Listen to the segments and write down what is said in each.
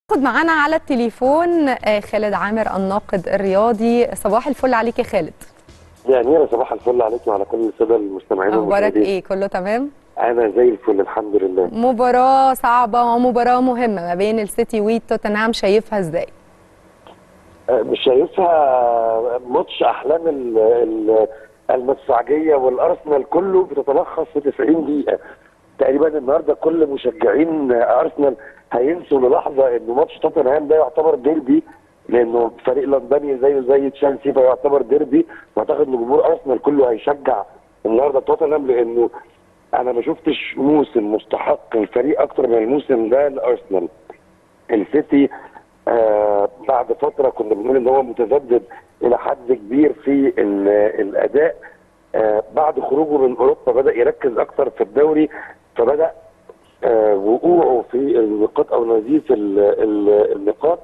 خد معانا على التليفون آه، خالد عامر الناقد الرياضي صباح الفل عليك يا خالد يا أميرة صباح الفل عليكم وعلى كل السادة المستمعين اخبارك والمشاهدين. ايه كله تمام أنا زي الفل الحمد لله مباراة صعبة ومباراة مهمة ما بين السيتي وتوتنهام شايفها ازاي أه، مش شايفها ماتش أحلام ال- ال- المدفعجية والأرسنال كله بتتلخص في 90 دقيقة تقريبا النهارده كل مشجعين أرسنال هينسوا للحظة إن ماتش توتنهام ده يعتبر ديربي لأنه فريق لندني زيه زي تشيلسي فيعتبر ديربي واعتقد إن جمهور أرسنال كله هيشجع النهارده توتنهام لأنه انا ما شفتش موسم مستحق الفريق اكتر من الموسم ده لارسنال السيتي آه بعد فتره كنا بنقول ان هو متذبذب الى حد كبير في ال- الاداء آه بعد خروجه من اوروبا بدا يركز اكتر في الدوري فبدا آه وقوعه في النقاط او نزيف ال- ال- النقاط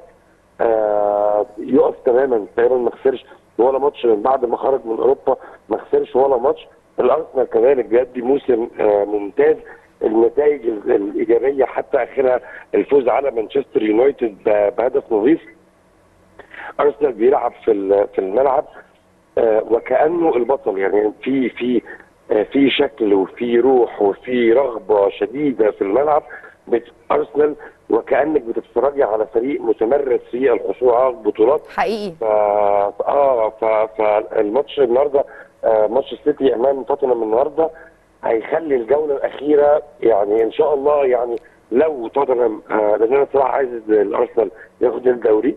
آه يقف تماما تقريبا ما خسرش ولا ماتش من بعد ما خرج من اوروبا ما خسرش ولا ماتش الارسنال كذلك بيأدي موسم آه ممتاز النتائج ال- الايجابيه حتى اخرها الفوز على مانشستر يونايتد ب- بهدف نظيف ارسنال بيلعب في ال- في الملعب آه وكانه البطل يعني في في آه في شكل وفي روح وفي رغبه شديده في الملعب بت- ارسنال وكانك بتتفرجي على فريق متمرس في الحصول على البطولات حقيقي ف... اه ف... فالماتش النهارده آه ماتش السيتي امام توتنهام النهارده هيخلي الجوله الاخيره يعني ان شاء الله يعني لو توتنهام آه لان انا بصراحه عايز الارسنال ياخد الدوري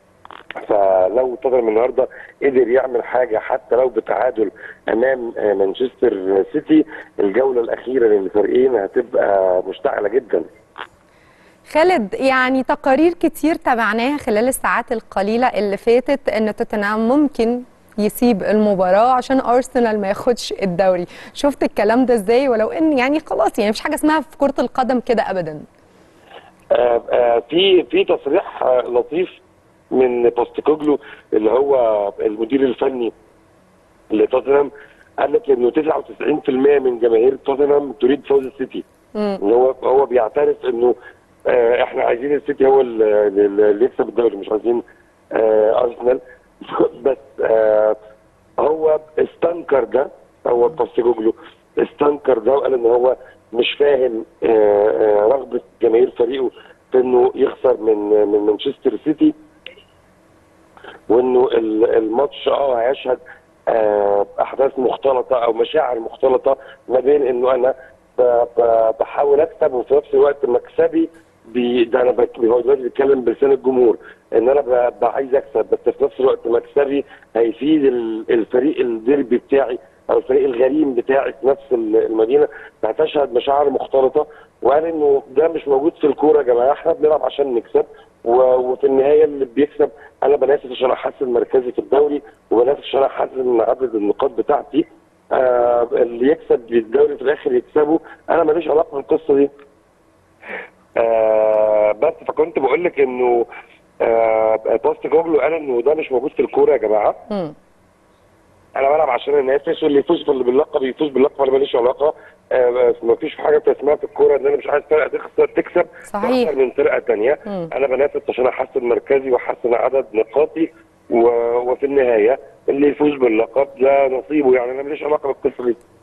فلو توتنهام النهارده قدر يعمل حاجه حتى لو بتعادل امام آه مانشستر سيتي الجوله الاخيره للفريقين هتبقى مشتعله جدا خالد يعني تقارير كتير تابعناها خلال الساعات القليلة اللي فاتت ان توتنهام ممكن يسيب المباراة عشان ارسنال ما ياخدش الدوري شفت الكلام ده ازاي ولو ان يعني خلاص يعني مفيش حاجة اسمها في كرة القدم كده ابدا آه، آه، في في تصريح آه، لطيف من بوستيكوجلو اللي هو المدير الفني لتوتنهام قال لك انه 99% من جماهير توتنهام تريد فوز السيتي مم. ان هو هو بيعترف انه آه، احنا عايزين السيتي هو اللي اللي يكسب الدوري مش عايزين آه، ارسنال بس آه، هو استنكر ده هو بوستيكوجلو استنكر ده وقال ان هو مش فاهم آه، آه، رغبه جماهير فريقه في انه يخسر من من مانشستر سيتي وانه ال- الماتش اه هيشهد آه، احداث مختلطه او مشاعر مختلطه ما بين انه انا ب- ب- بحاول اكسب وفي نفس الوقت مكسبي بي ده انا بك- هو دلوقتي بيتكلم بلسان الجمهور ان انا ب- ب- عايز اكسب بس في نفس الوقت مكسبي هيفيد ال- الفريق الديربي بتاعي او الفريق الغريم بتاعي في نفس ال- المدينه فهتشهد مشاعر مختلطه وقال انه ده مش موجود في الكوره يا جماعه احنا بنلعب عشان نكسب و- وفي النهايه اللي بيكسب انا بنافس عشان احسن مركزي في الدوري وبنافس عشان احسن عدد النقاط بتاعتي آه اللي يكسب الدوري في الاخر يكسبه انا ماليش علاقه بالقصه دي آه بس فكنت بقول لك انه آه بوست جوجلو قال انه ده مش موجود في الكوره يا جماعه مم. انا بلعب عشان انافس واللي يفوز بال- باللقب يفوز باللقب انا ماليش علاقه آه ما فيش حاجه اسمها في الكوره ان انا مش عايز فرقه تخسر تكسب صحيح. اكتر من فرقه تانية مم. انا بنافس عشان احسن مركزي واحسن عدد نقاطي و... وفي النهايه اللي يفوز باللقب ده نصيبه يعني انا ماليش علاقه بالقصه دي